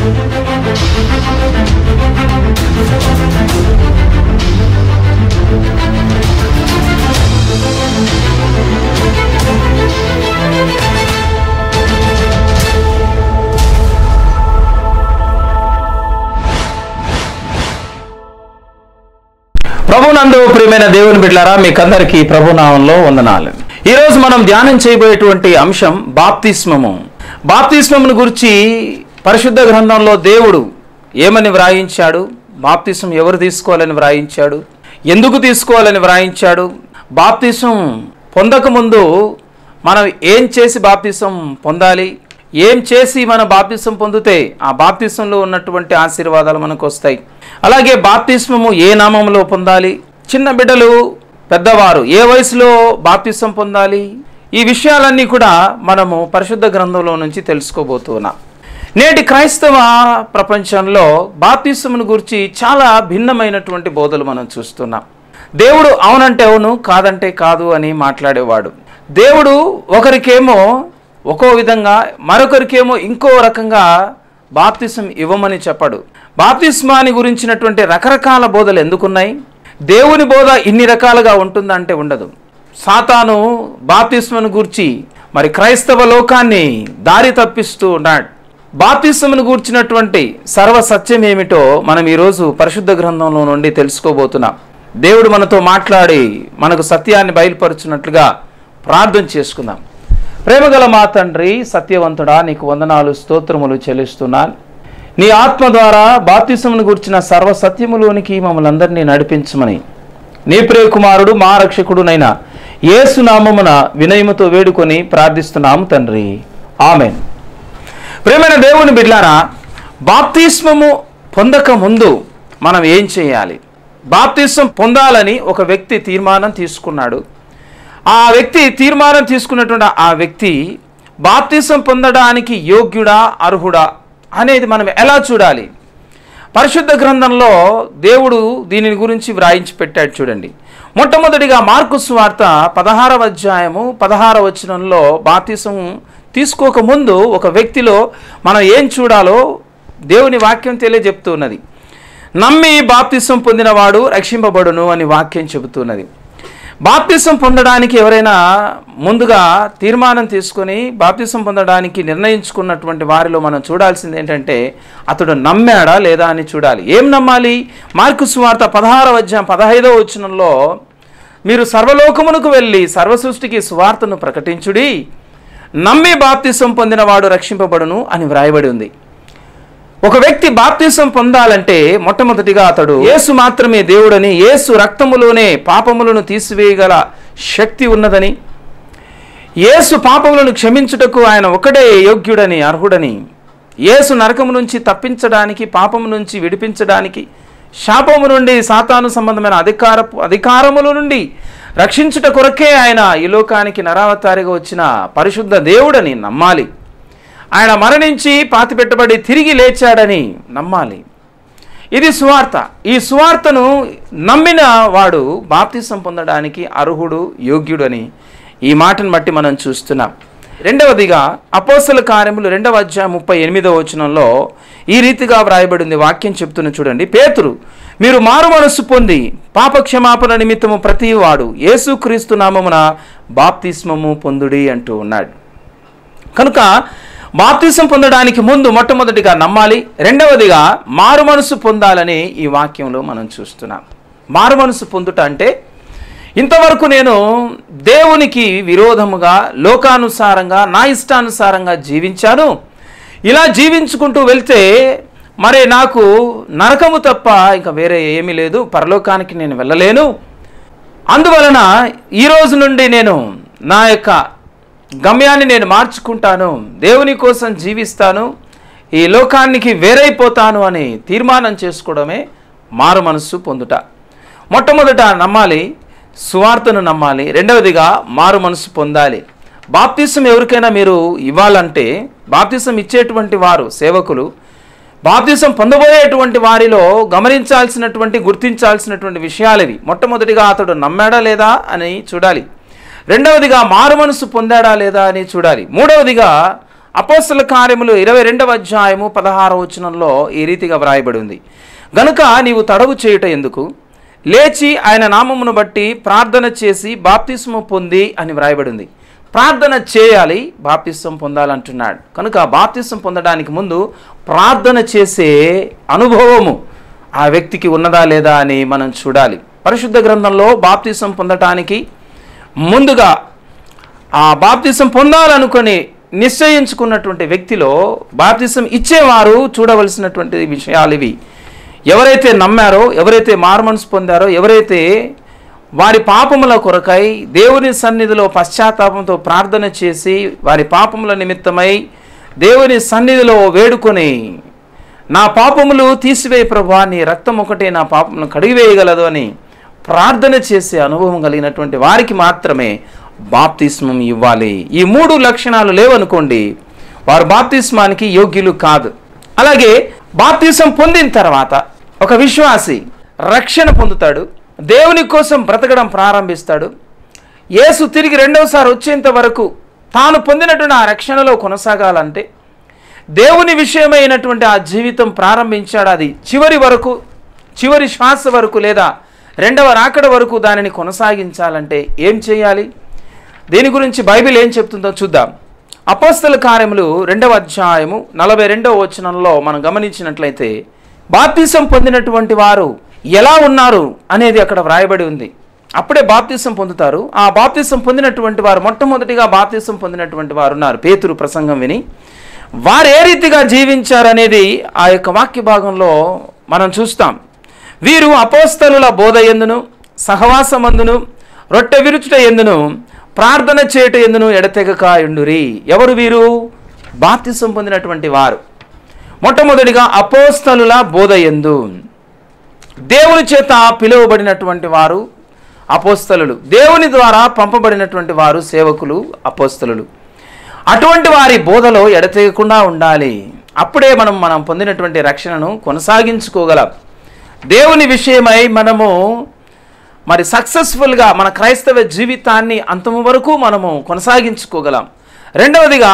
ప్రభునందు ప్రియమైన దేవుని బిడ్డారా మీకందరికీ ప్రభునామంలో వందనాలు ఈ రోజు మనం ధ్యానం చేయబోయేటువంటి అంశం బాప్తిస్మము బాప్తిస్మమును గురించి పరిశుద్ధ గ్రంథంలో దేవుడు ఏమని వ్రాయించాడు బాప్తిస్మం ఎవరు తీసుకోవాలని వ్రాయించాడు ఎందుకు తీసుకోవాలని వ్రాయించాడు బాప్తిస్మం పొందకముందు మనం ఏం చేసి బాప్తిసం పొందాలి ఏం చేసి మన బాప్తిసం పొందితే ఆ బాప్తిసంలో ఉన్నటువంటి ఆశీర్వాదాలు మనకు వస్తాయి అలాగే బాప్తిస్మము ఏ నామంలో పొందాలి చిన్న బిడ్డలు పెద్దవారు ఏ వయసులో బాప్తిసం పొందాలి ఈ విషయాలన్నీ కూడా మనము పరిశుద్ధ గ్రంథంలో నుంచి తెలుసుకోబోతున్నాం నేటి క్రైస్తవ ప్రపంచంలో బాప్తిసమును గురించి చాలా భిన్నమైనటువంటి బోధలు మనం చూస్తున్నాం దేవుడు అవునంటే అవును కాదంటే కాదు అని మాట్లాడేవాడు దేవుడు ఒకరికేమో ఒక్కో విధంగా మరొకరికేమో ఇంకో రకంగా బాప్తిసం ఇవ్వమని చెప్పడు బాప్తిస్మాని గురించినటువంటి రకరకాల బోధలు ఎందుకున్నాయి దేవుని బోధ ఇన్ని రకాలుగా ఉంటుందంటే ఉండదు సాతాను బాప్తిస్మను గూర్చి మరి క్రైస్తవ లోకాన్ని దారి తప్పిస్తూ ఉన్నాడు బాప్తిస్మను గూర్చినటువంటి సర్వ సత్యం ఏమిటో మనం ఈరోజు పరిశుద్ధ గ్రంథంలో నుండి తెలుసుకోబోతున్నాం దేవుడు మనతో మాట్లాడి మనకు సత్యాన్ని బయలుపరుచున్నట్లుగా ప్రార్థన చేసుకుందాం ప్రేమగల మా తండ్రి సత్యవంతుడా నీకు వందనాలు స్తోత్రములు చెల్లిస్తున్నాను నీ ఆత్మ ద్వారా బాప్తిసమును గుర్చిన సర్వ సత్యములోనికి మమ్మల్ని అందరినీ నడిపించమని నీ ప్రియ కుమారుడు మా రక్షకుడునైన యేసునామమున వినయముతో వేడుకొని ప్రార్థిస్తున్నాము తండ్రి ఆమెన్ ప్రేమైన దేవుని బిడ్లారా బాప్తిస్మము పొందక ముందు మనం ఏం చేయాలి బాప్తిస్మం పొందాలని ఒక వ్యక్తి తీర్మానం తీసుకున్నాడు ఆ వ్యక్తి తీర్మానం తీసుకున్నటువంటి ఆ వ్యక్తి బాప్తిసం పొందడానికి యోగ్యుడా అర్హుడా అనేది మనం ఎలా చూడాలి పరిశుద్ధ గ్రంథంలో దేవుడు దీనిని గురించి వ్రాయించి పెట్టాడు చూడండి మొట్టమొదటిగా మార్కు స్వార్త పదహారవ అధ్యాయము పదహార వచనంలో బాప్తిసం తీసుకోకముందు ఒక వ్యక్తిలో మనం ఏం చూడాలో దేవుని వాక్యం తెలియజెప్తున్నది నమ్మి బాప్తిసం పొందినవాడు రక్షింపబడును అని వాక్యం చెబుతున్నది బాప్తిసం పొందడానికి ఎవరైనా ముందుగా తీర్మానం తీసుకొని బాప్తిసం పొందడానికి నిర్ణయించుకున్నటువంటి వారిలో మనం చూడాల్సింది ఏంటంటే అతడు నమ్మాడా లేదా అని చూడాలి ఏం నమ్మాలి మార్కు సువార్త పదహారవ అధ్యాయం పదహైదవ వచనంలో మీరు సర్వలోకమునకు వెళ్ళి సర్వ సృష్టికి సువార్తను ప్రకటించుడి నమ్మి బాప్తిసం పొందినవాడు రక్షింపబడును అని వ్రాయబడి ఉంది ఒక వ్యక్తి బాప్తిసం పొందాలంటే మొట్టమొదటిగా అతడు యేసు మాత్రమే దేవుడని యేసు రక్తములోనే పాపములను తీసివేయగల శక్తి ఉన్నదని యేసు పాపములను క్షమించుటకు ఆయన ఒకడే యోగ్యుడని అర్హుడని యేసు నరకము నుంచి తప్పించడానికి పాపము నుంచి విడిపించడానికి శాపము నుండి సాతాను సంబంధమైన అధికారపు అధికారముల నుండి రక్షించుట కొరకే ఆయన ఈ లోకానికి నరావతారిగా వచ్చిన పరిశుద్ధ దేవుడని నమ్మాలి ఆయన మరణించి పాతిపెట్టబడి తిరిగి లేచాడని నమ్మాలి ఇది సువార్త ఈ సువార్తను నమ్మిన వాడు బాప్తిసం పొందడానికి అర్హుడు యోగ్యుడు అని ఈ మాటను బట్టి మనం చూస్తున్నాం రెండవదిగా అపోసల కార్యములు రెండవ అధ్యాయం ముప్పై ఎనిమిదవ వచనంలో ఈ రీతిగా వ్రాయబడింది వాక్యం చెప్తున్న చూడండి పేతురు మీరు మారు మనస్సు పొంది పాపక్షమాపణ నిమిత్తము ప్రతి వాడు యేసుక్రీస్తు నామమున బాప్తిస్మము పొందుడి అంటూ ఉన్నాడు కనుక బాప్తిసం పొందడానికి ముందు మొట్టమొదటిగా నమ్మాలి రెండవదిగా మారు మనసు పొందాలని ఈ వాక్యంలో మనం చూస్తున్నాం మారు మనసు పొందుట అంటే ఇంతవరకు నేను దేవునికి విరోధముగా లోకానుసారంగా నా ఇష్టానుసారంగా జీవించాను ఇలా జీవించుకుంటూ వెళ్తే మరి నాకు నరకము తప్ప ఇంకా వేరే ఏమీ లేదు పరలోకానికి నేను వెళ్ళలేను అందువలన ఈ రోజు నుండి నేను నా యొక్క గమ్యాన్ని నేను మార్చుకుంటాను దేవుని కోసం జీవిస్తాను ఈ లోకానికి వేరైపోతాను అని తీర్మానం చేసుకోవడమే మారు మనస్సు పొందుట మొట్టమొదట నమ్మాలి సువార్తను నమ్మాలి రెండవదిగా మారు మనసు పొందాలి బాప్తిసం ఎవరికైనా మీరు ఇవ్వాలంటే బాప్తిసం ఇచ్చేటువంటి వారు సేవకులు బాప్తిసం పొందబోయేటువంటి వారిలో గమనించాల్సినటువంటి గుర్తించాల్సినటువంటి విషయాలు ఇవి మొట్టమొదటిగా అతడు నమ్మాడా లేదా అని చూడాలి రెండవదిగా మారు మనసు పొందాడా లేదా అని చూడాలి మూడవదిగా అపోస్తుల కార్యములు ఇరవై రెండవ అధ్యాయము పదహారవ వచనంలో ఈ రీతిగా వ్రాయబడి ఉంది గనుక నీవు తడవు చేయుట ఎందుకు లేచి ఆయన నామమును బట్టి ప్రార్థన చేసి బాప్తిస్మ పొంది అని వ్రాయబడి ఉంది ప్రార్థన చేయాలి బాప్తిస్వం పొందాలంటున్నాడు కనుక బాప్తిస్వం పొందడానికి ముందు ప్రార్థన చేసే అనుభవము ఆ వ్యక్తికి ఉన్నదా లేదా అని మనం చూడాలి పరిశుద్ధ గ్రంథంలో బాప్తిస్వం పొందటానికి ముందుగా ఆ బాప్తిసం పొందాలనుకొని నిశ్చయించుకున్నటువంటి వ్యక్తిలో బాప్తిసం ఇచ్చేవారు చూడవలసినటువంటి విషయాలు ఇవి ఎవరైతే నమ్మారో ఎవరైతే మారుమనసు పొందారో ఎవరైతే వారి పాపముల కొరకై దేవుని సన్నిధిలో పశ్చాత్తాపంతో ప్రార్థన చేసి వారి పాపముల నిమిత్తమై దేవుని సన్నిధిలో వేడుకొని నా పాపములు తీసివేయి ప్రభా నీ రక్తం ఒకటే నా పాపములను కడిగివేయగలదు అని ప్రార్థన చేసే అనుభవం కలిగినటువంటి వారికి మాత్రమే బాప్తిస్మం ఇవ్వాలి ఈ మూడు లక్షణాలు లేవనుకోండి వారు బాప్తిస్మానికి యోగ్యులు కాదు అలాగే బాప్తిసం పొందిన తర్వాత ఒక విశ్వాసి రక్షణ పొందుతాడు దేవుని కోసం బ్రతకడం ప్రారంభిస్తాడు యేసు తిరిగి రెండవసారి వచ్చేంత వరకు తాను పొందినటువంటి ఆ రక్షణలో కొనసాగాలంటే దేవుని విషయమైనటువంటి ఆ జీవితం ప్రారంభించాడు అది చివరి వరకు చివరి శ్వాస వరకు లేదా రెండవ రాకడ వరకు దానిని కొనసాగించాలంటే ఏం చేయాలి దీని గురించి బైబిల్ ఏం చెప్తుందో చూద్దాం అపోస్తల కార్యములు రెండవ అధ్యాయము నలభై రెండవ వచనంలో మనం గమనించినట్లయితే బాప్తిసం పొందినటువంటి వారు ఎలా ఉన్నారు అనేది అక్కడ వ్రాయబడి ఉంది అప్పుడే బాప్తిసం పొందుతారు ఆ బాప్తిసం పొందినటువంటి వారు మొట్టమొదటిగా బాప్తిసం పొందినటువంటి వారు ఉన్నారు పేతురు ప్రసంగం విని వారు ఏ రీతిగా జీవించారనేది ఆ యొక్క వాక్య భాగంలో మనం చూస్తాం వీరు అపోస్తలుల బోధ ఎందును సహవాసమందును రొట్టె విరుచుట ఎందును ప్రార్థన చేయుట ఎందును ఎడతెగక ఎండురి ఎవరు వీరు బాప్తిసం పొందినటువంటి వారు మొట్టమొదటిగా అపోస్తలుల బోధ ఎందు దేవుని చేత పిలువబడినటువంటి వారు అపోస్తలులు దేవుని ద్వారా పంపబడినటువంటి వారు సేవకులు అపోస్తలులు అటువంటి వారి బోధలో ఎడతెగకుండా ఉండాలి అప్పుడే మనం మనం పొందినటువంటి రక్షణను కొనసాగించుకోగలం దేవుని విషయమై మనము మరి సక్సెస్ఫుల్గా మన క్రైస్తవ జీవితాన్ని అంతము వరకు మనము కొనసాగించుకోగలం రెండవదిగా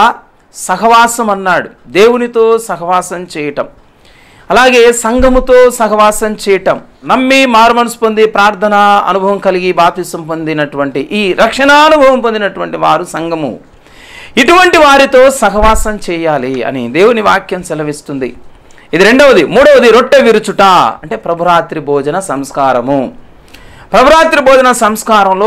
సహవాసం అన్నాడు దేవునితో సహవాసం చేయటం అలాగే సంఘముతో సహవాసం చేయటం నమ్మి మారుమనసు పొంది ప్రార్థన అనుభవం కలిగి బాప్తిసం పొందినటువంటి ఈ రక్షణానుభవం పొందినటువంటి వారు సంఘము ఇటువంటి వారితో సహవాసం చేయాలి అని దేవుని వాక్యం సెలవిస్తుంది ఇది రెండవది మూడవది రొట్టె విరుచుట అంటే ప్రభురాత్రి భోజన సంస్కారము ప్రభురాత్రి భోజన సంస్కారంలో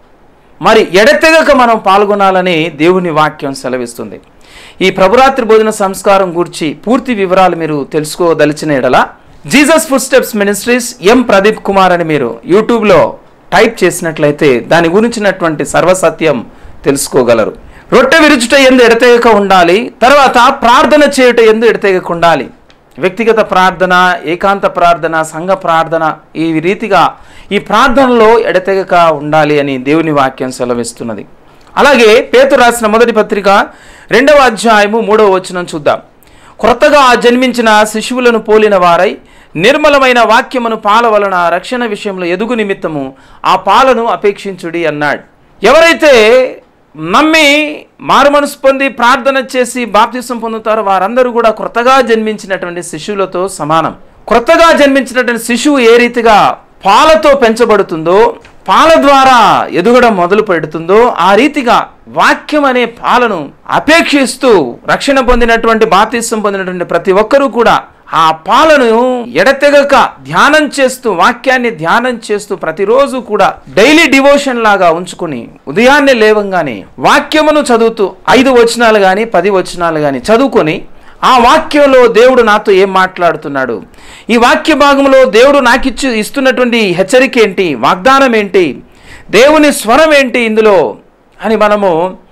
మరి ఎడతెగక మనం పాల్గొనాలని దేవుని వాక్యం సెలవిస్తుంది ఈ ప్రభురాత్రి భోజన సంస్కారం గురించి పూర్తి వివరాలు మీరు తెలుసుకోదలిచిన ఎడల Jesus Footsteps Ministries M Pradeep Kumar అని మీరు యూట్యూబ్లో టైప్ చేసినట్లయితే దాని గురించినటువంటి సర్వసత్యం తెలుసుకోగలరు రొట్టె విరుచుట ఎందు ఎడతెగక ఉండాలి తర్వాత ప్రార్థన చేయుట ఎందు ఎడతెగక ఉండాలి వ్యక్తిగత ప్రార్థన ఏకాంత ప్రార్థన సంఘ ప్రార్థన ఈ రీతిగా ఈ ప్రార్థనలో ఎడతెగక ఉండాలి అని దేవుని వాక్యం సెలవిస్తున్నది అలాగే పేతురు రాసిన మొదటి పత్రిక రెండవ అధ్యాయము మూడవ వచనం చూద్దాం క్రొత్తగా జన్మించిన శిశువులను పోలిన వారై నిర్మలమైన వాక్యమును పాల వలన రక్షణ విషయంలో ఎదుగు నిమిత్తము ఆ పాలను అపేక్షించుడి అన్నాడు ఎవరైతే నమ్మి మారుమనసు పొంది ప్రార్థన చేసి బాప్తిసం పొందుతారో వారందరూ కూడా క్రొత్తగా జన్మించినటువంటి శిశువులతో సమానం క్రొత్తగా జన్మించినటువంటి శిశువు ఏ రీతిగా పాలతో పెంచబడుతుందో పాల ద్వారా ఎదుగడం మొదలు పెడుతుందో ఆ రీతిగా వాక్యం అనే పాలను అపేక్షిస్తూ రక్షణ పొందినటువంటి బాప్తిసం పొందినటువంటి ప్రతి ఒక్కరూ కూడా ఆ పాలను ఎడతెగక ధ్యానం చేస్తూ వాక్యాన్ని ధ్యానం చేస్తూ ప్రతిరోజు కూడా డైలీ డివోషన్ లాగా ఉంచుకుని ఉదయాన్నే లేవంగానే వాక్యమును చదువుతూ ఐదు వచనాలు కానీ పది వచనాలు కానీ చదువుకొని ఆ వాక్యంలో దేవుడు నాతో ఏం మాట్లాడుతున్నాడు ఈ వాక్య భాగంలో దేవుడు నాకిచ్చి ఇస్తున్నటువంటి హెచ్చరిక ఏంటి వాగ్దానం ఏంటి దేవుని స్వరం ఏంటి ఇందులో అని మనము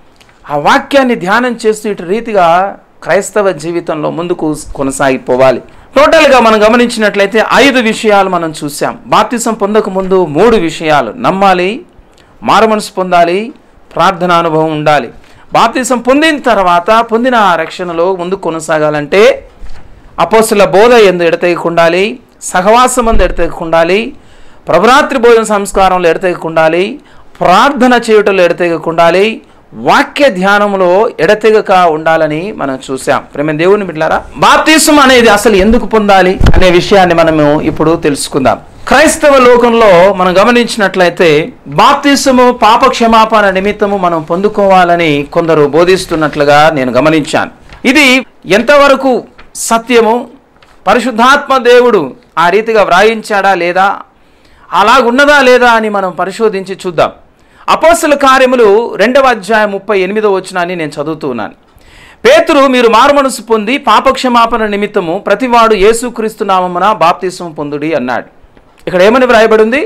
ఆ వాక్యాన్ని ధ్యానం చేస్తూ ఇటు రీతిగా క్రైస్తవ జీవితంలో ముందుకు కొనసాగిపోవాలి టోటల్గా మనం గమనించినట్లయితే ఐదు విషయాలు మనం చూసాం బాప్తిసం పొందక ముందు మూడు విషయాలు నమ్మాలి మారుమనసు పొందాలి ప్రార్థన అనుభవం ఉండాలి బాప్తిసం పొందిన తర్వాత పొందిన ఆ రక్షణలో ముందుకు కొనసాగాలంటే అపోస్తుల బోధ ఎందు ఎడతెగకుండాలి సహవాసం ఎందు ఎడతెగకుండాలి ప్రభరాత్రి భోజన సంస్కారంలో ఎడతెగకుండాలి ప్రార్థన చేయుటలో ఎడతెగకుండాలి వాక్య ధ్యానంలో ఎడతెగక ఉండాలని మనం చూసాం ప్రేమ దేవుని బిడ్డారా బాప్తీసం అనేది అసలు ఎందుకు పొందాలి అనే విషయాన్ని మనము ఇప్పుడు తెలుసుకుందాం క్రైస్తవ లోకంలో మనం గమనించినట్లయితే బాప్తీసము పాప క్షమాపణ నిమిత్తము మనం పొందుకోవాలని కొందరు బోధిస్తున్నట్లుగా నేను గమనించాను ఇది ఎంతవరకు సత్యము పరిశుద్ధాత్మ దేవుడు ఆ రీతిగా వ్రాయించాడా లేదా అలాగున్నదా లేదా అని మనం పరిశోధించి చూద్దాం అపోస్తుల కార్యములు రెండవ అధ్యాయం ముప్పై ఎనిమిదో వచనాన్ని నేను చదువుతూ ఉన్నాను పేతురు మీరు మారుమనసు పొంది పాపక్షమాపణ నిమిత్తము ప్రతివాడు యేసుక్రీస్తు నామమున బాప్తిసం పొందుడి అన్నాడు ఇక్కడ ఏమని వ్రాయబడింది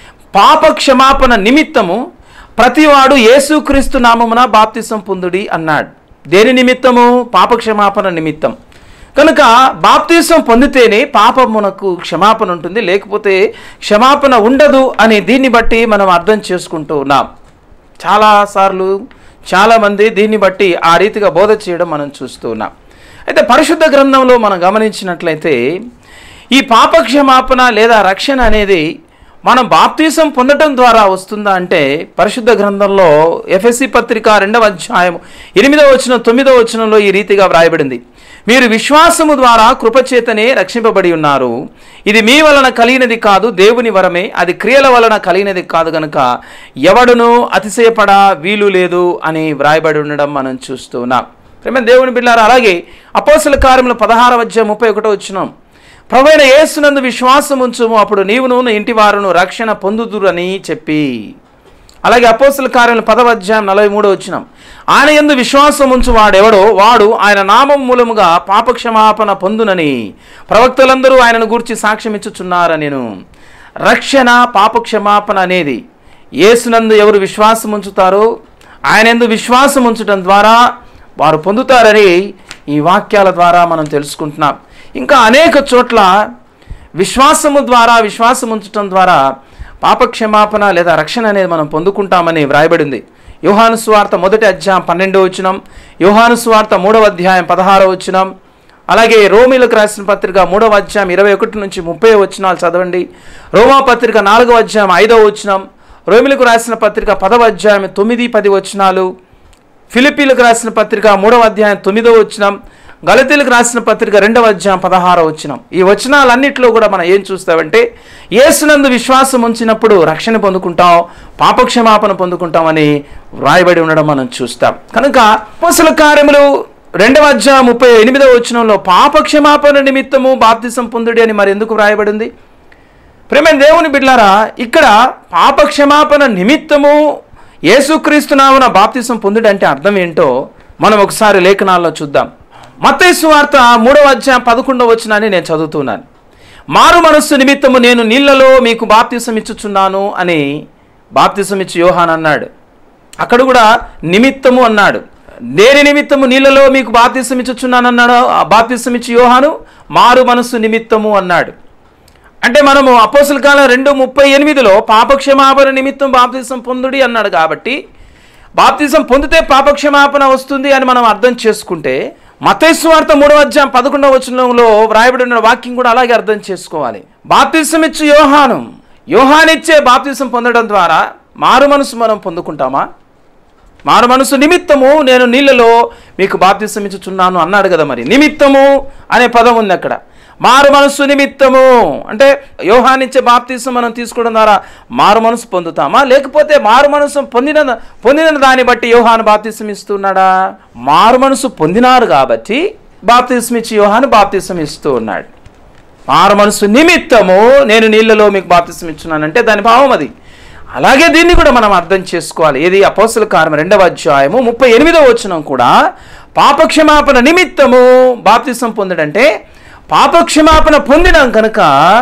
పాప క్షమాపణ నిమిత్తము ప్రతివాడు యేసుక్రీస్తు నామమున బాప్తిసం పొందుడి అన్నాడు దేని నిమిత్తము పాప క్షమాపణ నిమిత్తం కనుక బాప్తీసం పొందితేనే పాపమునకు క్షమాపణ ఉంటుంది లేకపోతే క్షమాపణ ఉండదు అని దీన్ని బట్టి మనం అర్థం చేసుకుంటూ ఉన్నాం చాలాసార్లు చాలామంది దీన్ని బట్టి ఆ రీతిగా బోధ చేయడం మనం చూస్తూ ఉన్నాం అయితే పరిశుద్ధ గ్రంథంలో మనం గమనించినట్లయితే ఈ పాప క్షమాపణ లేదా రక్షణ అనేది మనం బాప్తీసం పొందడం ద్వారా వస్తుందా అంటే పరిశుద్ధ గ్రంథంలో ఎఫ్ఎస్సి పత్రిక రెండవ అధ్యాయం ఎనిమిదవ వచనం తొమ్మిదవ వచనంలో ఈ రీతిగా వ్రాయబడింది మీరు విశ్వాసము ద్వారా కృపచేతనే రక్షింపబడి ఉన్నారు ఇది మీ వలన కలిగినది కాదు దేవుని వరమే అది క్రియల వలన కలిగినది కాదు గనుక ఎవడును అతిశయపడ వీలు లేదు అని వ్రాయబడి ఉండడం మనం చూస్తూ ఉన్నాం ప్రేమ దేవుని బిళ్ళారు అలాగే అపోసల కార్యములు పదహార అధ్యాయం ముప్పై ఒకటో వచ్చినాం ప్రవైన యేసునందు విశ్వాసం ఉంచుము అప్పుడు నీవును నీ ఇంటి వారును రక్షణ పొందుదురని చెప్పి అలాగే అపోస్తుల కార్యాలు పదవ అధ్యాయం నలభై మూడో వచ్చినాం ఆయన ఎందు విశ్వాసం ఉంచు వాడెవడో వాడు ఆయన నామం మూలముగా పాపక్షమాపణ పొందునని ప్రవక్తలందరూ ఆయనను గూర్చి సాక్ష్యం ఇచ్చుచున్నారా నేను రక్షణ పాపక్షమాపణ అనేది యేసునందు ఎవరు విశ్వాసం ఉంచుతారో ఆయన ఎందు విశ్వాసం ఉంచడం ద్వారా వారు పొందుతారని ఈ వాక్యాల ద్వారా మనం తెలుసుకుంటున్నాం ఇంకా అనేక చోట్ల విశ్వాసము ద్వారా విశ్వాసం ఉంచటం ద్వారా పాపక్షమాపణ లేదా రక్షణ అనేది మనం పొందుకుంటామని వ్రాయబడింది యోహాను స్వార్త మొదటి అధ్యాయం పన్నెండో వచ్చినం యోహాను స్వార్త మూడవ అధ్యాయం పదహారో వచ్చినం అలాగే రోమిలకు రాసిన పత్రిక మూడవ అధ్యాయం ఇరవై ఒకటి నుంచి ముప్పై వచనాలు చదవండి రోమా పత్రిక నాలుగవ అధ్యాయం ఐదవ వచనం రోమిలకు రాసిన పత్రిక పదవ అధ్యాయం తొమ్మిది పది వచనాలు ఫిలిపీలకు రాసిన పత్రిక మూడవ అధ్యాయం తొమ్మిదవ వచనం గలతీలకు రాసిన పత్రిక రెండవ అధ్యాయం పదహారవ వచనం ఈ వచనాలన్నింటిలో కూడా మనం ఏం చూస్తామంటే యేసునందు విశ్వాసం ఉంచినప్పుడు రక్షణ పొందుకుంటాం పాపక్షమాపణ పొందుకుంటామని వ్రాయబడి ఉండడం మనం చూస్తాం కనుక అపోసల కార్యములు రెండవ అధ్యాయం ముప్పై ఎనిమిదవ వచనంలో పాపక్షమాపణ నిమిత్తము బాప్తిసం పొందుడి అని మరి ఎందుకు వ్రాయబడింది ప్రేమ దేవుని బిడ్లారా ఇక్కడ పాపక్షమాపణ నిమిత్తము యేసుక్రీస్తునామన బాప్తిసం పొందుడు అంటే అర్థం ఏంటో మనం ఒకసారి లేఖనాల్లో చూద్దాం మత్తైసు వార్త మూడవ అధ్యాయం పదకొండవ వచ్చినని నేను చదువుతున్నాను మారు మనస్సు నిమిత్తము నేను నీళ్లలో మీకు బాప్తిసం ఇచ్చుచున్నాను అని బాప్తిసం ఇచ్చి యోహాన్ అన్నాడు అక్కడ కూడా నిమిత్తము అన్నాడు దేని నిమిత్తము నీళ్ళలో మీకు బాప్తిసం ఇచ్చుచున్నాను అన్నాడు ఆ బాప్తిసం ఇచ్చి యోహాను మారు మనస్సు నిమిత్తము అన్నాడు అంటే మనము అపోసల కాలం రెండు ముప్పై ఎనిమిదిలో పాపక్షమాపణ నిమిత్తం బాప్తిసం పొందుడి అన్నాడు కాబట్టి బాప్తిసం పొందితే పాపక్షమాపణ వస్తుంది అని మనం అర్థం చేసుకుంటే మతేశ్వార్త మూడవ అధ్యాయం పదకొండవ వచనంలో వ్రాయబడి ఉన్న వాక్యం కూడా అలాగే అర్థం చేసుకోవాలి బాప్తిసం ఇచ్చి యోహాను యోహానిచ్చే బాప్తిసం పొందడం ద్వారా మారు మనసు మనం పొందుకుంటామా మారు మనసు నిమిత్తము నేను నీళ్ళలో మీకు బాప్తిసం ఇచ్చుచున్నాను అన్నాడు కదా మరి నిమిత్తము అనే పదం ఉంది అక్కడ మారు మనస్సు నిమిత్తము అంటే యోహానిచ్చే బాప్తిసం మనం తీసుకోవడం ద్వారా మారు మనసు పొందుతామా లేకపోతే మారు మనసు పొందిన పొందిన దాన్ని బట్టి యోహాను బాప్తిసం ఇస్తున్నాడా మారు మనసు పొందినారు కాబట్టి బాప్తిసం ఇచ్చి యోహాను బాప్తిసం ఇస్తూ ఉన్నాడు మారు మనసు నిమిత్తము నేను నీళ్ళలో మీకు బాప్తిసం ఇచ్చున్నానంటే దాని భావం అది అలాగే దీన్ని కూడా మనం అర్థం చేసుకోవాలి ఇది అపోసల కారం రెండవ అధ్యాయము ముప్పై ఎనిమిదవ వచనం కూడా పాపక్షమాపణ నిమిత్తము బాప్తిసం పొందడంటే పాపక్షమాపణ పొందినాం కనుక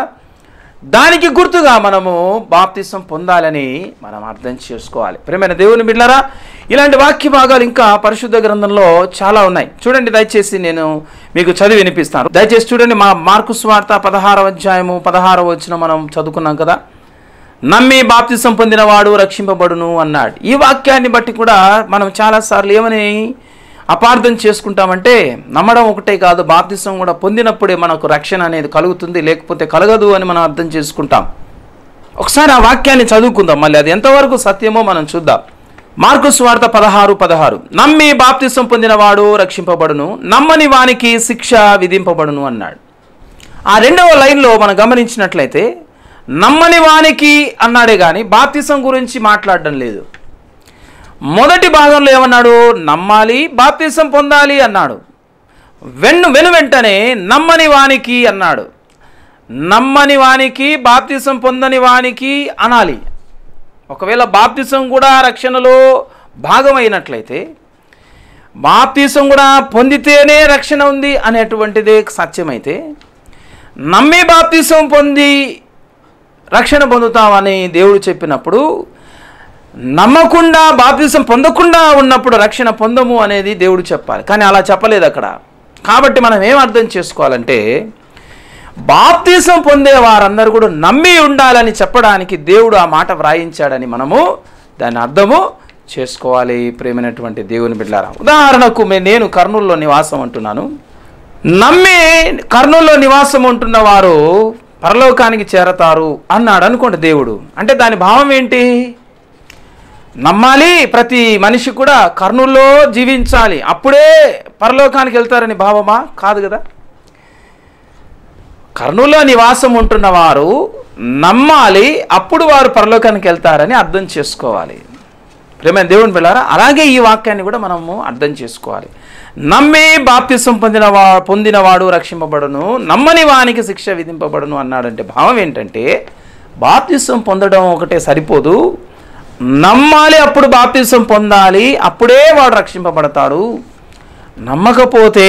దానికి గుర్తుగా మనము బాప్తిసం పొందాలని మనం అర్థం చేసుకోవాలి ప్రేమైన దేవుని బిడ్డలారా ఇలాంటి వాక్య భాగాలు ఇంకా పరిశుద్ధ గ్రంథంలో చాలా ఉన్నాయి చూడండి దయచేసి నేను మీకు చదివి వినిపిస్తాను దయచేసి చూడండి మా మార్కు స్వార్త పదహారవ అధ్యాయము పదహారవ వచ్చిన మనం చదువుకున్నాం కదా నమ్మి బాప్తిసం పొందినవాడు రక్షింపబడును అన్నాడు ఈ వాక్యాన్ని బట్టి కూడా మనం చాలాసార్లు ఏమని అపార్థం చేసుకుంటామంటే నమ్మడం ఒకటే కాదు బాప్తిసం కూడా పొందినప్పుడే మనకు రక్షణ అనేది కలుగుతుంది లేకపోతే కలగదు అని మనం అర్థం చేసుకుంటాం ఒకసారి ఆ వాక్యాన్ని చదువుకుందాం మళ్ళీ అది ఎంతవరకు సత్యమో మనం చూద్దాం మార్కు స్వార్థ పదహారు పదహారు నమ్మి బాప్తిసం పొందినవాడు రక్షింపబడును నమ్మని వానికి శిక్ష విధింపబడును అన్నాడు ఆ రెండవ లైన్లో మనం గమనించినట్లయితే నమ్మని వానికి అన్నాడే కానీ బాప్తిసం గురించి మాట్లాడడం లేదు మొదటి భాగంలో ఏమన్నాడు నమ్మాలి బాప్తిసం పొందాలి అన్నాడు వెన్ను వెను వెంటనే నమ్మని వానికి అన్నాడు నమ్మని వానికి బాప్తిసం పొందని వానికి అనాలి ఒకవేళ బాప్తిసం కూడా రక్షణలో భాగమైనట్లయితే బాప్తిసం కూడా పొందితేనే రక్షణ ఉంది అనేటువంటిదే సత్యమైతే నమ్మి బాప్తిసం పొంది రక్షణ పొందుతామని దేవుడు చెప్పినప్పుడు నమ్మకుండా బాప్తిసం పొందకుండా ఉన్నప్పుడు రక్షణ పొందము అనేది దేవుడు చెప్పాలి కానీ అలా చెప్పలేదు అక్కడ కాబట్టి మనం ఏం అర్థం చేసుకోవాలంటే బాప్తిసం పొందే వారందరూ కూడా నమ్మి ఉండాలని చెప్పడానికి దేవుడు ఆ మాట వ్రాయించాడని మనము దాని అర్థము చేసుకోవాలి ప్రేమైనటువంటి దేవుని బిడ్డారా ఉదాహరణకు మే- నేను కర్నూలులో నివాసం అంటున్నాను నమ్మి కర్నూలులో నివాసం ఉంటున్న వారు పరలోకానికి చేరతారు అన్నాడు అనుకోండి దేవుడు అంటే దాని భావం ఏంటి నమ్మాలి ప్రతి మనిషి కూడా కర్నూల్లో జీవించాలి అప్పుడే పరలోకానికి వెళ్తారని భావమా కాదు కదా కర్నూలులో నివాసం ఉంటున్న వారు నమ్మాలి అప్పుడు వారు పరలోకానికి వెళ్తారని అర్థం చేసుకోవాలి ప్రేమైన దేవుని పిల్లారా అలాగే ఈ వాక్యాన్ని కూడా మనము అర్థం చేసుకోవాలి నమ్మి బాప్తిసం పొందినవా పొందినవాడు రక్షింపబడును నమ్మని వానికి శిక్ష విధింపబడును అన్నాడంటే భావం ఏంటంటే బాప్తిసం పొందడం ఒకటే సరిపోదు నమ్మాలి అప్పుడు బాప్తిసం పొందాలి అప్పుడే వాడు రక్షింపబడతాడు నమ్మకపోతే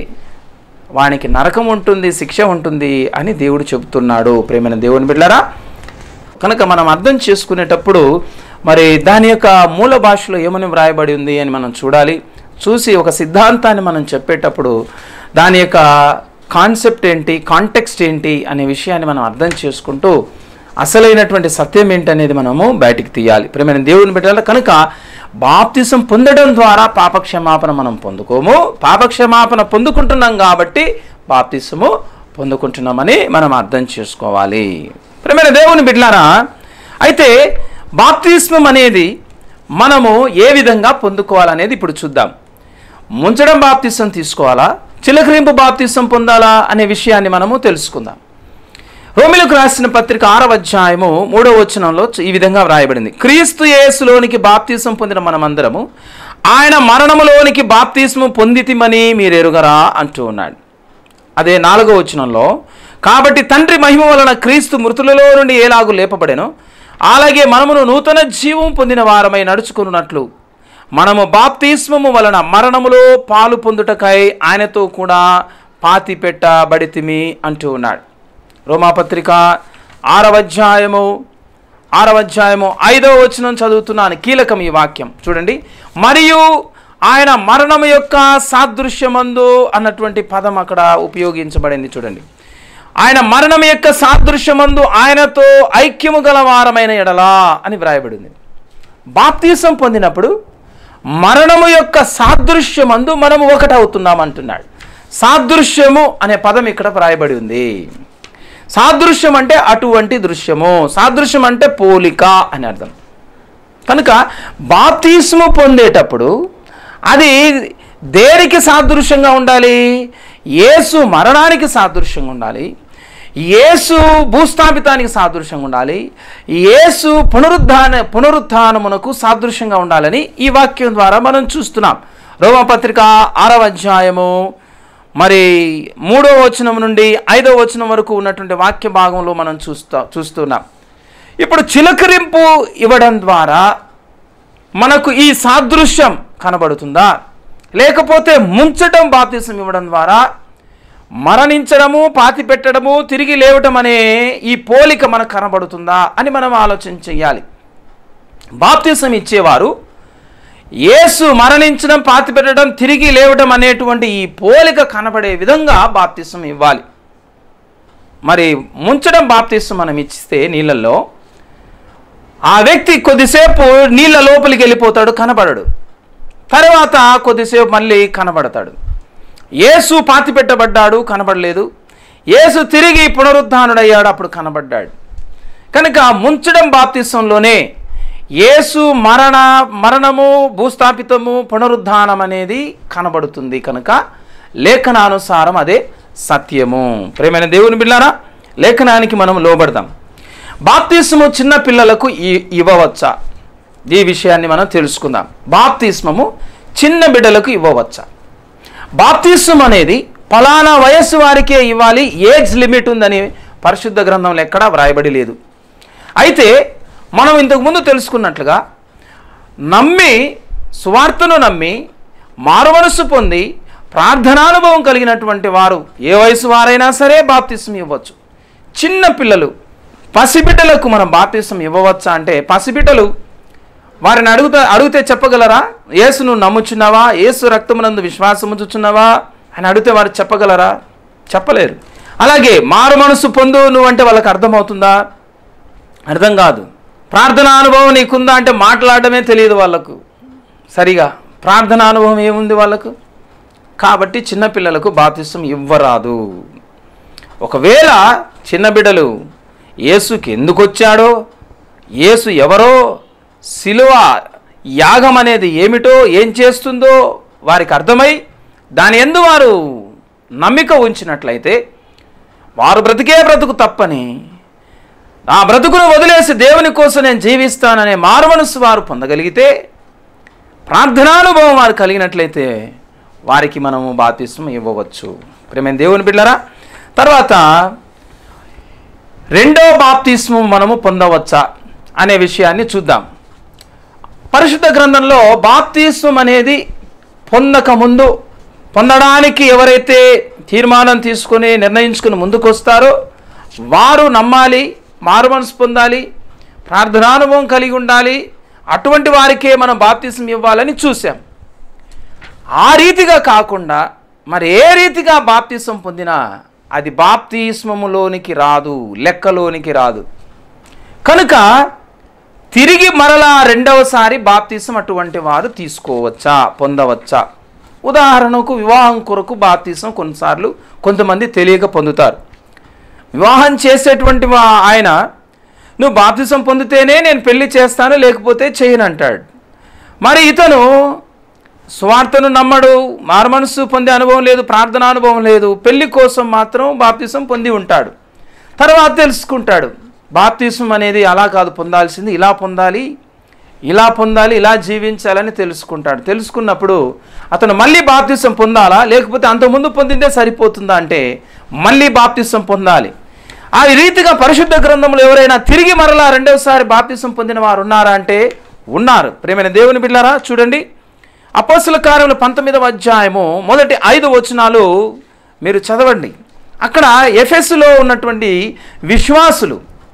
వానికి నరకం ఉంటుంది శిక్ష ఉంటుంది అని దేవుడు చెబుతున్నాడు ప్రేమైన దేవుని బిడ్డలారా కనుక మనం అర్థం చేసుకునేటప్పుడు మరి దాని యొక్క మూల భాషలో ఏమని వ్రాయబడి ఉంది అని మనం చూడాలి చూసి ఒక సిద్ధాంతాన్ని మనం చెప్పేటప్పుడు దాని యొక్క కాన్సెప్ట్ ఏంటి కాంటెక్స్ట్ ఏంటి అనే విషయాన్ని మనం అర్థం చేసుకుంటూ అసలైనటువంటి సత్యం ఏంటనేది మనము బయటికి తీయాలి ప్రేమైన దేవుని బిడ్డల కనుక బాప్తిసం పొందడం ద్వారా పాపక్షమాపణ మనం పొందుకోము పాపక్షమాపణ పొందుకుంటున్నాం కాబట్టి బాప్తిసము పొందుకుంటున్నామని మనం అర్థం చేసుకోవాలి ప్రేమైన దేవుని బిడ్లారా అయితే బాప్తిస్మం అనేది మనము ఏ విధంగా పొందుకోవాలనేది ఇప్పుడు చూద్దాం ముంచడం బాప్తిసం తీసుకోవాలా చిలకరింపు బాప్తిసం పొందాలా అనే విషయాన్ని మనము తెలుసుకుందాం రోమిలకు రాసిన పత్రిక ఆరవ అధ్యాయము మూడవ వచనంలో ఈ విధంగా వ్రాయబడింది క్రీస్తు యేసులోనికి బాప్తిసం పొందిన మనమందరము ఆయన మరణములోనికి బాప్తిస్ము పొందితిమని మీరు ఎరుగరా అంటూ ఉన్నాడు అదే నాలుగో వచనంలో కాబట్టి తండ్రి మహిమ వలన క్రీస్తు మృతులలో నుండి ఏలాగు లేపబడెను అలాగే మనమును నూతన జీవం పొందిన వారమై నడుచుకున్నట్లు మనము బాప్తిస్మము వలన మరణములో పాలు పొందుటకై ఆయనతో కూడా పాతి పెట్టబడితిమి అంటూ ఉన్నాడు రోమాపత్రిక ఆరవ అధ్యాయము ఆరవ అధ్యాయము ఐదవ వచనం చదువుతున్నాను కీలకం ఈ వాక్యం చూడండి మరియు ఆయన మరణము యొక్క సాదృశ్యమందు అన్నటువంటి పదం అక్కడ ఉపయోగించబడింది చూడండి ఆయన మరణం యొక్క సాదృశ్యమందు ఆయనతో ఐక్యము గల వారమైన ఎడలా అని వ్రాయబడింది బాప్తీసం పొందినప్పుడు మరణము యొక్క సాదృశ్యమందు మనము ఒకటవుతున్నాం అంటున్నాడు సాదృశ్యము అనే పదం ఇక్కడ వ్రాయబడి ఉంది సాదృశ్యం అంటే అటువంటి దృశ్యము సాదృశ్యం అంటే పోలిక అని అర్థం కనుక బాప్తిస్ము పొందేటప్పుడు అది దేనికి సాదృశ్యంగా ఉండాలి యేసు మరణానికి సాదృశ్యంగా ఉండాలి యేసు భూస్థాపితానికి సాదృశ్యంగా ఉండాలి యేసు పునరుద్ధాన పునరుత్థానమునకు సాదృశ్యంగా ఉండాలని ఈ వాక్యం ద్వారా మనం చూస్తున్నాం రోమపత్రిక ఆరవ అధ్యాయము మరి మూడో వచనం నుండి ఐదో వచనం వరకు ఉన్నటువంటి వాక్య భాగంలో మనం చూస్తా చూస్తున్నాం ఇప్పుడు చిలకరింపు ఇవ్వడం ద్వారా మనకు ఈ సాదృశ్యం కనబడుతుందా లేకపోతే ముంచటం బాప్తిసం ఇవ్వడం ద్వారా మరణించడము పాతి పెట్టడము తిరిగి లేవటం అనే ఈ పోలిక మనకు కనబడుతుందా అని మనం ఆలోచన చెయ్యాలి బాప్తిసం ఇచ్చేవారు యేసు మరణించడం పాతి పెట్టడం తిరిగి లేవటం అనేటువంటి ఈ పోలిక కనబడే విధంగా బాప్తిసం ఇవ్వాలి మరి ముంచడం బాప్తిసం మనం ఇచ్చిస్తే నీళ్ళల్లో ఆ వ్యక్తి కొద్దిసేపు నీళ్ళ లోపలికి వెళ్ళిపోతాడు కనబడడు తర్వాత కొద్దిసేపు మళ్ళీ కనబడతాడు యేసు పాతి పెట్టబడ్డాడు కనబడలేదు యేసు తిరిగి పునరుద్ధానుడయ్యాడు అప్పుడు కనబడ్డాడు కనుక ముంచడం బాప్తిసంలోనే యేసు మరణ మరణము భూస్థాపితము పునరుద్ధానం అనేది కనబడుతుంది కనుక లేఖనానుసారం అదే సత్యము ప్రేమైన దేవుని బిళ్ళారా లేఖనానికి మనం లోబడదాం బాప్తిస్మము చిన్న పిల్లలకు ఇ- ఇవ్వవచ్చా ఈ విషయాన్ని మనం తెలుసుకుందాం బాప్తిస్మము చిన్న బిడ్డలకు ఇవ్వవచ్చా బాప్తిస్మం అనేది ఫలానా వయస్సు వారికే ఇవ్వాలి ఏజ్ లిమిట్ ఉందని పరిశుద్ధ గ్రంథంలో ఎక్కడా వ్రాయబడి లేదు అయితే మనం ఇంతకుముందు తెలుసుకున్నట్లుగా నమ్మి సువార్తను నమ్మి మారుమనస్సు పొంది ప్రార్థనానుభవం కలిగినటువంటి వారు ఏ వయసు వారైనా సరే బాప్తిసం ఇవ్వచ్చు చిన్న పిల్లలు పసిబిడ్డలకు మనం బాప్తిసం ఇవ్వవచ్చా అంటే పసిబిడ్డలు వారిని అడుగుతా అడిగితే చెప్పగలరా యేసు నువ్వు నమ్ముచున్నావా యేసు రక్తమునందు విశ్వాసం ఉంచుచున్నావా అని అడిగితే వారు చెప్పగలరా చెప్పలేరు అలాగే మారు మనసు పొందు నువ్వంటే వాళ్ళకి అర్థమవుతుందా అర్థం కాదు ప్రార్థనా అనుభవం నీకుందా అంటే మాట్లాడడమే తెలియదు వాళ్ళకు సరిగా ప్రార్థనా అనుభవం ఏముంది వాళ్ళకు కాబట్టి చిన్నపిల్లలకు బాప్తిసం ఇవ్వరాదు ఒకవేళ చిన్న బిడ్డలు యేసుకి ఎందుకు వచ్చాడో యేసు ఎవరో శిలువ యాగం అనేది ఏమిటో ఏం చేస్తుందో వారికి అర్థమై దాని ఎందు వారు నమ్మిక ఉంచినట్లయితే వారు బ్రతికే బ్రతుకు తప్పని ఆ బ్రతుకును వదిలేసి దేవుని కోసం నేను జీవిస్తాననే మారుమనస్సు వారు పొందగలిగితే ప్రార్థనానుభవం వారు కలిగినట్లయితే వారికి మనము బాప్తిస్మం ఇవ్వవచ్చు ప్రేమైన దేవుని బిడ్డరా తర్వాత రెండో బాప్తిస్మం మనము పొందవచ్చా అనే విషయాన్ని చూద్దాం పరిశుద్ధ గ్రంథంలో బాప్తిస్మం అనేది పొందక ముందు పొందడానికి ఎవరైతే తీర్మానం తీసుకుని నిర్ణయించుకుని ముందుకు వస్తారో వారు నమ్మాలి మారు మనసు పొందాలి ప్రార్థనానుభవం కలిగి ఉండాలి అటువంటి వారికే మనం బాప్తిసం ఇవ్వాలని చూసాం ఆ రీతిగా కాకుండా మరి ఏ రీతిగా బాప్తిసం పొందినా అది బాప్తిస్మములోనికి రాదు లెక్కలోనికి రాదు కనుక తిరిగి మరలా రెండవసారి బాప్తిసం అటువంటి వారు తీసుకోవచ్చా పొందవచ్చా ఉదాహరణకు వివాహం కొరకు బాప్తిసం కొన్నిసార్లు కొంతమంది తెలియక పొందుతారు వివాహం చేసేటువంటి వా- ఆయన నువ్వు బాప్తిసం పొందితేనే నేను పెళ్లి చేస్తాను లేకపోతే చేయను అంటాడు మరి ఇతను స్వార్థను నమ్మడు మారుమనస్సు పొందే అనుభవం లేదు ప్రార్థన అనుభవం లేదు పెళ్లి కోసం మాత్రం బాప్తిసం పొంది ఉంటాడు తర్వాత తెలుసుకుంటాడు బాప్తిసం అనేది అలా కాదు పొందాల్సింది ఇలా పొందాలి ఇలా పొందాలి ఇలా జీవించాలని తెలుసుకుంటాడు తెలుసుకున్నప్పుడు అతను మళ్ళీ బాప్తిసం పొందాలా లేకపోతే అంతకుముందు పొందిందే సరిపోతుందా అంటే మళ్ళీ బాప్తిసం పొందాలి ఆ రీతిగా పరిశుద్ధ గ్రంథంలో ఎవరైనా తిరిగి మరలా రెండవసారి బాప్తిసం పొందిన వారు ఉన్నారా అంటే ఉన్నారు ప్రేమైన దేవుని బిడ్డారా చూడండి అపోస్తుల కార్యములు పంతొమ్మిదవ అధ్యాయము మొదటి ఐదు వచనాలు మీరు చదవండి అక్కడ ఎఫెస్లో ఉన్నటువంటి విశ్వాసులు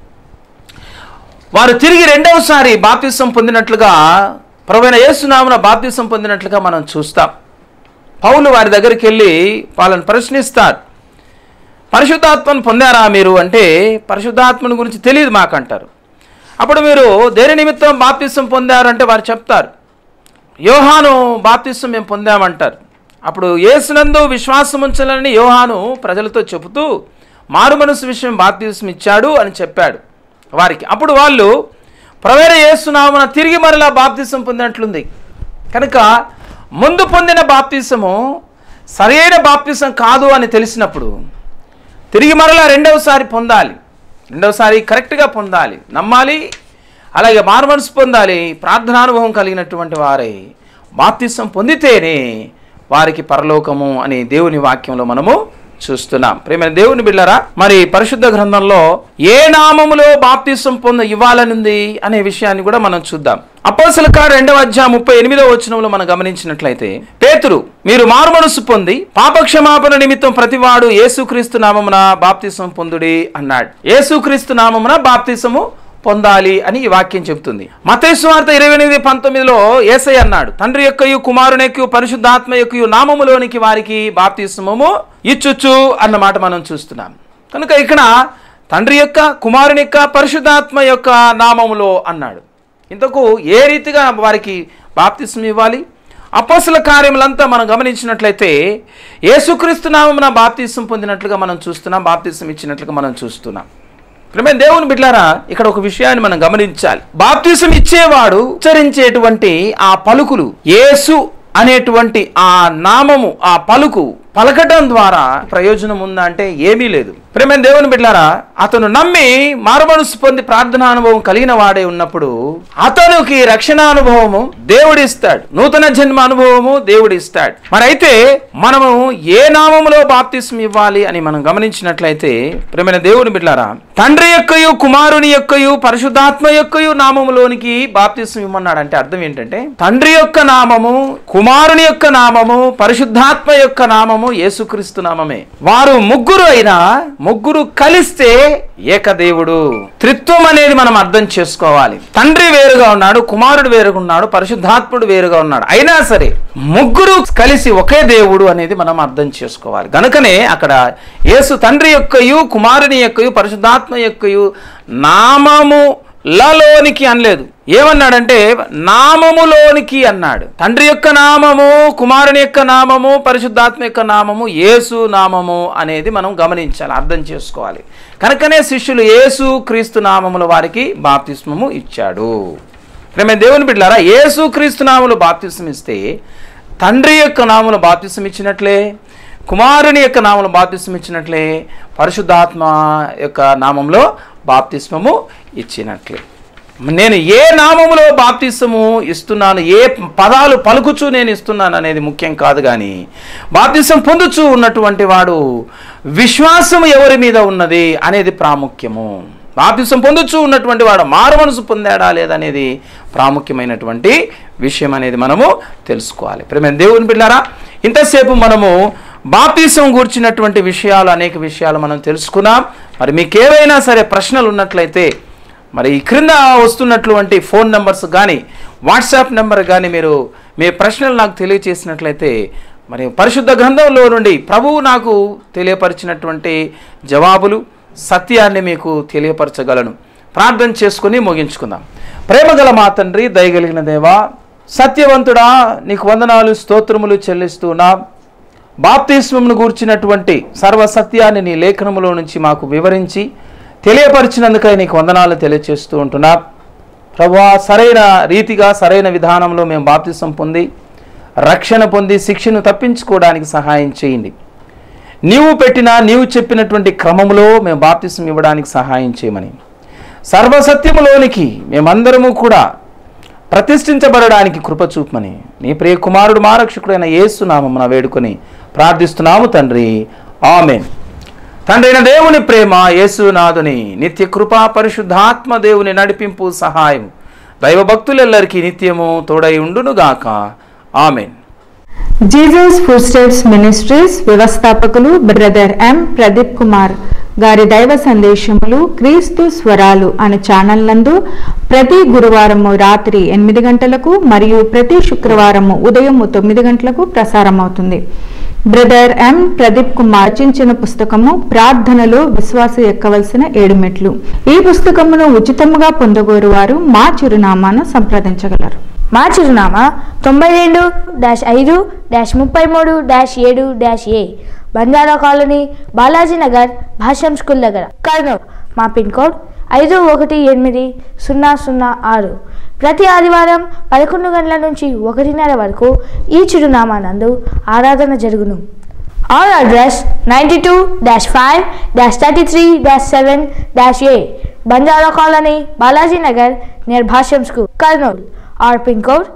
వారు తిరిగి రెండవసారి బాప్తిసం పొందినట్లుగా ప్రవీణ యేసునామున బాప్తిసం పొందినట్లుగా మనం చూస్తాం పౌలు వారి దగ్గరికి వెళ్ళి వాళ్ళని ప్రశ్నిస్తారు పరిశుద్ధాత్మను పొందారా మీరు అంటే పరిశుద్ధాత్మని గురించి తెలియదు మాకంటారు అప్పుడు మీరు దేని నిమిత్తం బాప్తిసం పొందారంటే వారు చెప్తారు యోహాను బాప్తిసం మేము పొందామంటారు అప్పుడు యేసునందు విశ్వాసం ఉంచాలని యోహాను ప్రజలతో చెబుతూ మారు మనసు విషయం బాప్తిసం ఇచ్చాడు అని చెప్పాడు వారికి అప్పుడు వాళ్ళు ప్రవేర యేసునామన తిరిగి మరలా బాప్తిసం పొందినట్లుంది కనుక ముందు పొందిన బాప్తిసము సరైన బాప్తిసం కాదు అని తెలిసినప్పుడు తిరిగి మరలా రెండవసారి పొందాలి రెండవసారి కరెక్ట్గా పొందాలి నమ్మాలి అలాగే మారుమనసు పొందాలి ప్రార్థనానుభవం కలిగినటువంటి వారై బాప్తిసం పొందితేనే వారికి పరలోకము అనే దేవుని వాక్యంలో మనము చూస్తున్నాం ప్రేమైన దేవుని బిళ్ళరా మరి పరిశుద్ధ గ్రంథంలో ఏ నామములో బాప్తిసం పొంద ఇవ్వాలనుంది అనే విషయాన్ని కూడా మనం చూద్దాం అపోసల కారు రెండవ అధ్యాయం ముప్పై ఎనిమిదవ వచనంలో మనం గమనించినట్లయితే పేతురు మీరు మారుమనస్సు పొంది పాపక్షమాపణ నిమిత్తం ప్రతివాడు యేసుక్రీస్తు నామమున బాప్తిసం పొందుడి అన్నాడు యేసుక్రీస్తు నామమున బాప్తిసము పొందాలి అని ఈ వాక్యం చెబుతుంది మతేశ్వార్త ఇరవై ఎనిమిది పంతొమ్మిదిలో ఏసై అన్నాడు తండ్రి యొక్కయు కుమారుని యొక్క పరిశుద్ధాత్మ యొక్క నామములోనికి వారికి బాప్తిస్మము ఇచ్చుచ్చు అన్న మాట మనం చూస్తున్నాం కనుక ఇక్కడ తండ్రి యొక్క కుమారుని యొక్క పరిశుద్ధాత్మ యొక్క నామములో అన్నాడు ఇంతకు ఏ రీతిగా వారికి బాప్తిస్మం ఇవ్వాలి అపోసల కార్యములంతా మనం గమనించినట్లయితే యేసుక్రీస్తు నామమున బాప్తిసం పొందినట్లుగా మనం చూస్తున్నాం బాప్తిసం ఇచ్చినట్లుగా మనం చూస్తున్నాం ప్రియమైన దేవుని బిడ్డారా ఇక్కడ ఒక విషయాన్ని మనం గమనించాలి బాప్తిసం ఇచ్చేవాడు ఉచ్చరించేటువంటి ఆ పలుకులు యేసు అనేటువంటి ఆ నామము ఆ పలుకు పలకటం ద్వారా ప్రయోజనం ఉందా అంటే ఏమీ లేదు ప్రేమైన దేవుని బిడ్డారా అతను నమ్మి మారుమనసు పొంది ప్రార్థనా అనుభవం కలిగిన వాడే ఉన్నప్పుడు అతనికి రక్షణ అనుభవము దేవుడిస్తాడు నూతన జన్మ అనుభవము దేవుడిస్తాడు మరి అయితే మనము ఏ నామములో బాప్తిస్మ ఇవ్వాలి అని మనం గమనించినట్లయితే ప్రేమైన దేవుని బిడ్డారా తండ్రి యొక్కయు కుమారుని యొక్కయు పరిశుద్ధాత్మ యొక్కయు నామములోనికి బాప్తిస్మ ఇవ్వమన్నాడు అంటే అర్థం ఏంటంటే తండ్రి యొక్క నామము కుమారుని యొక్క నామము పరిశుద్ధాత్మ యొక్క నామము యేసుక్రీస్తు నామమే వారు ముగ్గురు అయినా ముగ్గురు కలిస్తే ఏకదేవుడు త్రిత్వం అనేది మనం అర్థం చేసుకోవాలి తండ్రి వేరుగా ఉన్నాడు కుమారుడు వేరుగా ఉన్నాడు పరిశుద్ధాత్ముడు వేరుగా ఉన్నాడు అయినా సరే ముగ్గురు కలిసి ఒకే దేవుడు అనేది మనం అర్థం చేసుకోవాలి గనుకనే అక్కడ యేసు తండ్రి యొక్కయు కుమారుని యొక్కయు పరిశుద్ధాత్మ యొక్కయు నామము లలోనికి అనలేదు ఏమన్నాడంటే నామములోనికి అన్నాడు తండ్రి యొక్క నామము కుమారుని యొక్క నామము పరిశుద్ధాత్మ యొక్క నామము యేసు నామము అనేది మనం గమనించాలి అర్థం చేసుకోవాలి కనుకనే శిష్యులు యేసు క్రీస్తు నామముల వారికి బాప్తిస్మము ఇచ్చాడు ప్రేమ దేవుని బిడ్డారా యేసు క్రీస్తు నామములు బాప్తిస్మం ఇస్తే తండ్రి యొక్క నామములు బాప్తిస్మం ఇచ్చినట్లే కుమారుని యొక్క నామములు బాప్తిస్మం ఇచ్చినట్లే పరిశుద్ధాత్మ యొక్క నామంలో బాప్తిస్మము ఇచ్చినట్లే నేను ఏ నామములో బాప్తిస్మము ఇస్తున్నాను ఏ పదాలు పలుకుచూ నేను ఇస్తున్నాను అనేది ముఖ్యం కాదు కానీ బాప్తిసం పొందుచూ ఉన్నటువంటి వాడు విశ్వాసం ఎవరి మీద ఉన్నది అనేది ప్రాముఖ్యము బాప్తిసం పొందుచూ ఉన్నటువంటి వాడు మారు మనసు పొందాడా లేదనేది ప్రాముఖ్యమైనటువంటి విషయం అనేది మనము తెలుసుకోవాలి ప్రేమ దేవుని బిడ్డారా ఇంతసేపు మనము బాప్తిసం గూర్చినటువంటి విషయాలు అనేక విషయాలు మనం తెలుసుకున్నాం మరి మీకు ఏవైనా సరే ప్రశ్నలు ఉన్నట్లయితే మరి ఈ క్రింద వస్తున్నటువంటి ఫోన్ నెంబర్స్ కానీ వాట్సాప్ నెంబర్ కానీ మీరు మీ ప్రశ్నలు నాకు తెలియచేసినట్లయితే మరి పరిశుద్ధ గ్రంథంలో నుండి ప్రభువు నాకు తెలియపరిచినటువంటి జవాబులు సత్యాన్ని మీకు తెలియపరచగలను ప్రార్థన చేసుకుని ముగించుకుందాం ప్రేమగల మా తండ్రి దయగలిగిన దేవా సత్యవంతుడా నీకు వందనాలు స్తోత్రములు చెల్లిస్తున్నా బాప్తిస్మమును గూర్చినటువంటి సర్వ సత్యాన్ని నీ లేఖనములో నుంచి మాకు వివరించి తెలియపరిచినందుకై నీకు వందనాలు తెలియచేస్తూ ఉంటున్నా ప్రభువా సరైన రీతిగా సరైన విధానంలో మేము బాప్తిసం పొంది రక్షణ పొంది శిక్షను తప్పించుకోవడానికి సహాయం చేయండి నీవు పెట్టిన నీవు చెప్పినటువంటి క్రమములో మేము బాప్తిసం ఇవ్వడానికి సహాయం చేయమని సర్వసత్యములోనికి మేమందరము కూడా ప్రతిష్ఠించబడడానికి కృప చూపమని నీ ప్రియ కుమారుడు మా రక్షకుడైన యేసు నామమున వేడుకొని ప్రార్థిస్తున్నాము తండ్రి ఆమెన్ తండ్రి అయిన దేవుని ప్రేమ యేసునాథుని నిత్య కృపా పరిశుద్ధాత్మ దేవుని నడిపింపు సహాయం దైవ భక్తులెల్లరికీ నిత్యము తోడై ఉండునుగాక amen Jesus Footsteps Ministries వ్యవస్థాపకులు బ్రదర్ ఎం ప్రదీప్ కుమార్ గారి దైవ సందేశములు క్రీస్తు స్వరాలు అనే ఛానల్ నందు ప్రతి గురువారము రాత్రి ఎనిమిది గంటలకు మరియు ప్రతి శుక్రవారము ఉదయం తొమ్మిది గంటలకు ప్రసారమవుతుంది బ్రదర్ ఎం ప్రదీప్ కుమార్ రచించిన పుస్తకము ప్రార్థనలో విశ్వాస ఎక్కవలసిన ఏడు మెట్లు ఈ పుస్తకమును ఉచితముగా పొందగోరు వారు మా చిరునామాను సంప్రదించగలరు మా చిరునామా తొంభై రెండు డాష్ ఐదు డాష్ ముప్పై మూడు డాష్ ఏడు dash A Banjara colony Balaji Nagar Bhashyam school దగ్గర కర్నూలు మా పిన్ కోడ్ ఐదు ఒకటి ఎనిమిది సున్నా సున్నా ఆరు ప్రతి ఆదివారం పదకొండు గంటల నుంచి ఒకటిన్నర వరకు ఈ చిరునామా నందు ఆరాధన జరుగును our address ninety two dash five dash thirty three dash seven dash A Banjara colony Balaji Nagar near Bhashyam school Kurnool our pin code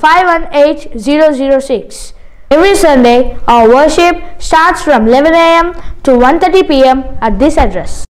518006. Every Sunday, our worship starts from 11 a.m. to 1:30 p.m. at this address.